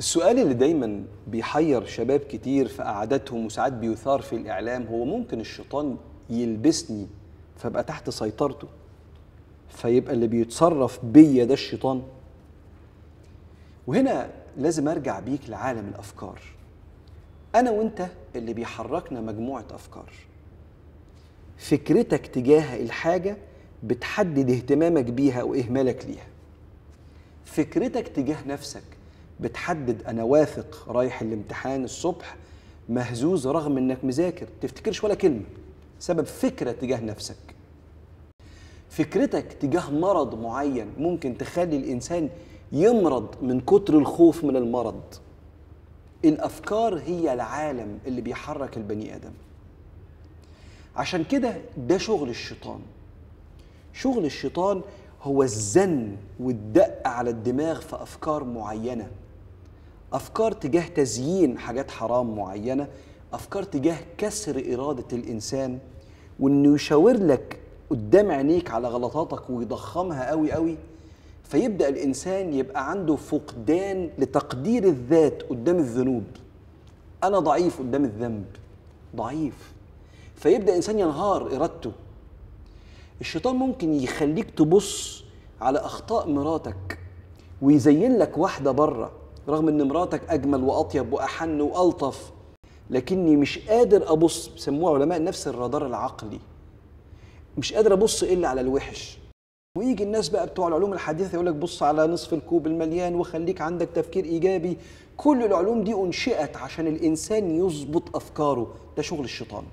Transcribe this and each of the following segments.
السؤال اللي دايما بيحير شباب كتير في قعداتهم وساعات بيثار في الإعلام هو ممكن الشيطان يلبسني فابقى تحت سيطرته فيبقى اللي بيتصرف بيا ده الشيطان وهنا لازم ارجع بيك لعالم الافكار انا وانت اللي بيحركنا مجموعه افكار فكرتك تجاه الحاجه بتحدد اهتمامك بيها او اهمالك ليها فكرتك تجاه نفسك بتحدد انا واثق رايح الامتحان الصبح مهزوز رغم انك مذاكر تفتكرش ولا كلمه سبب فكره تجاه نفسك فكرتك تجاه مرض معين ممكن تخلي الانسان يمرض من كتر الخوف من المرض الافكار هي العالم اللي بيحرك البني ادم عشان كده ده شغل الشيطان شغل الشيطان هو الزن والدق على الدماغ في افكار معينه افكار تجاه تزيين حاجات حرام معينه افكار تجاه كسر اراده الانسان وانه يشاور لك قدام عينيك على غلطاتك ويضخمها قوي قوي فيبدا الانسان يبقى عنده فقدان لتقدير الذات قدام الذنوب انا ضعيف قدام الذنب ضعيف فيبدا الانسان ينهار ارادته الشيطان ممكن يخليك تبص على اخطاء مراتك ويزين لك واحده بره رغم ان مراتك اجمل واطيب واحن والطف لكني مش قادر ابص بيسموها علماء النفس الرادار العقلي مش قادر ابص الا على الوحش ويجي الناس بقى بتوع العلوم الحديثه يقول لك بص على نصف الكوب المليان وخليك عندك تفكير ايجابي كل العلوم دي انشئت عشان الانسان يظبط افكاره ده شغل الشيطان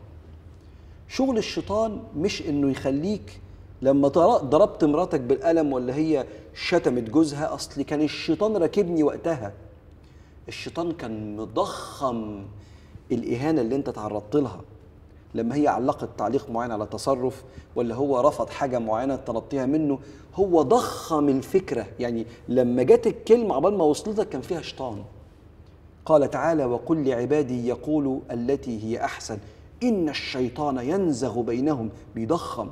شغل الشيطان مش انه يخليك لما ضربت مراتك بالقلم ولا هي شتمت جوزها اصل كان الشيطان راكبني وقتها الشيطان كان مضخم الاهانه اللي انت تعرضت لها لما هي علقت تعليق معين على تصرف ولا هو رفض حاجة معينة طلبتيها منه هو ضخم الفكرة يعني لما جت الكلمة عبال ما وصلتك كان فيها شيطان قال تعالى وقل لعبادي يقولوا التي هي أحسن إن الشيطان ينزغ بينهم بيضخم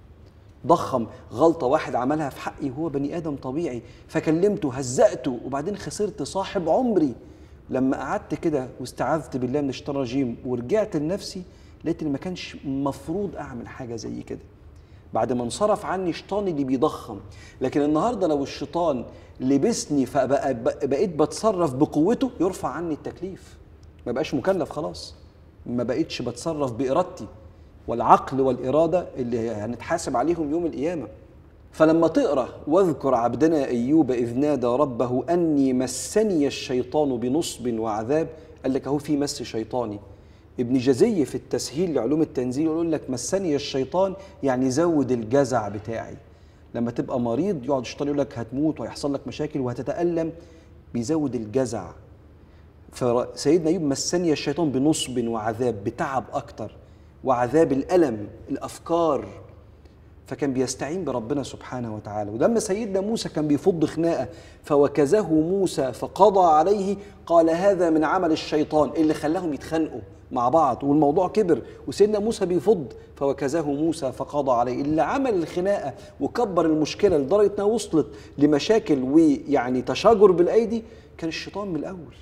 ضخم غلطة واحد عملها في حقي هو بني آدم طبيعي فكلمته هزأته وبعدين خسرت صاحب عمري لما قعدت كده واستعاذت بالله من الشيطان الرجيم ورجعت لنفسي لقيت ان ما كانش مفروض اعمل حاجه زي كده بعد ما انصرف عني شيطاني اللي بيضخم لكن النهارده لو الشيطان لبسني فبقى بقيت بتصرف بقوته يرفع عني التكليف ما بقاش مكلف خلاص ما بقيتش بتصرف بارادتي والعقل والاراده اللي هنتحاسب عليهم يوم القيامه فلما تقرا واذكر عبدنا ايوب اذ نادى ربه اني مسني الشيطان بنصب وعذاب قال لك اهو في مس شيطاني ابن جزي في التسهيل لعلوم التنزيل يقول لك مسني الشيطان يعني زود الجزع بتاعي لما تبقى مريض يقعد الشيطان يقول لك هتموت وهيحصل لك مشاكل وهتتألم بيزود الجزع فسيدنا ايوب مسني الشيطان بنصب وعذاب بتعب اكتر وعذاب الالم الافكار فكان بيستعين بربنا سبحانه وتعالى ولما سيدنا موسى كان بيفض خناقه فوكزه موسى فقضى عليه قال هذا من عمل الشيطان اللي خلاهم يتخانقوا مع بعض والموضوع كبر وسيدنا موسى بيفض فوكزه موسى فقضى عليه اللي عمل الخناقه وكبر المشكله لدرجه انها وصلت لمشاكل ويعني تشاجر بالايدي كان الشيطان من الاول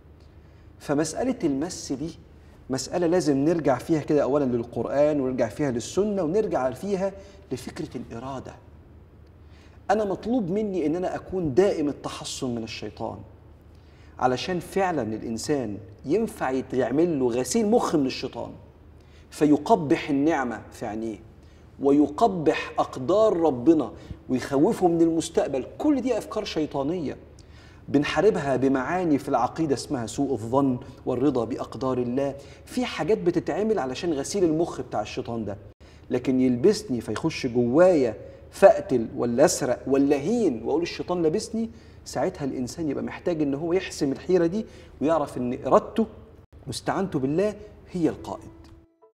فمساله المس دي مسألة لازم نرجع فيها كده أولا للقرآن ونرجع فيها للسنة ونرجع فيها لفكرة الإرادة أنا مطلوب مني إن أنا أكون دائم التحصن من الشيطان علشان فعلا الإنسان ينفع يتعمل له غسيل مخ من الشيطان فيقبح النعمة في عينيه ويقبح أقدار ربنا ويخوفه من المستقبل كل دي أفكار شيطانية بنحاربها بمعاني في العقيده اسمها سوء الظن والرضا باقدار الله في حاجات بتتعمل علشان غسيل المخ بتاع الشيطان ده لكن يلبسني فيخش جوايا فاقتل ولا اسرق ولا هين واقول الشيطان لابسني ساعتها الانسان يبقى محتاج ان هو يحسم الحيره دي ويعرف ان ارادته واستعانته بالله هي القائد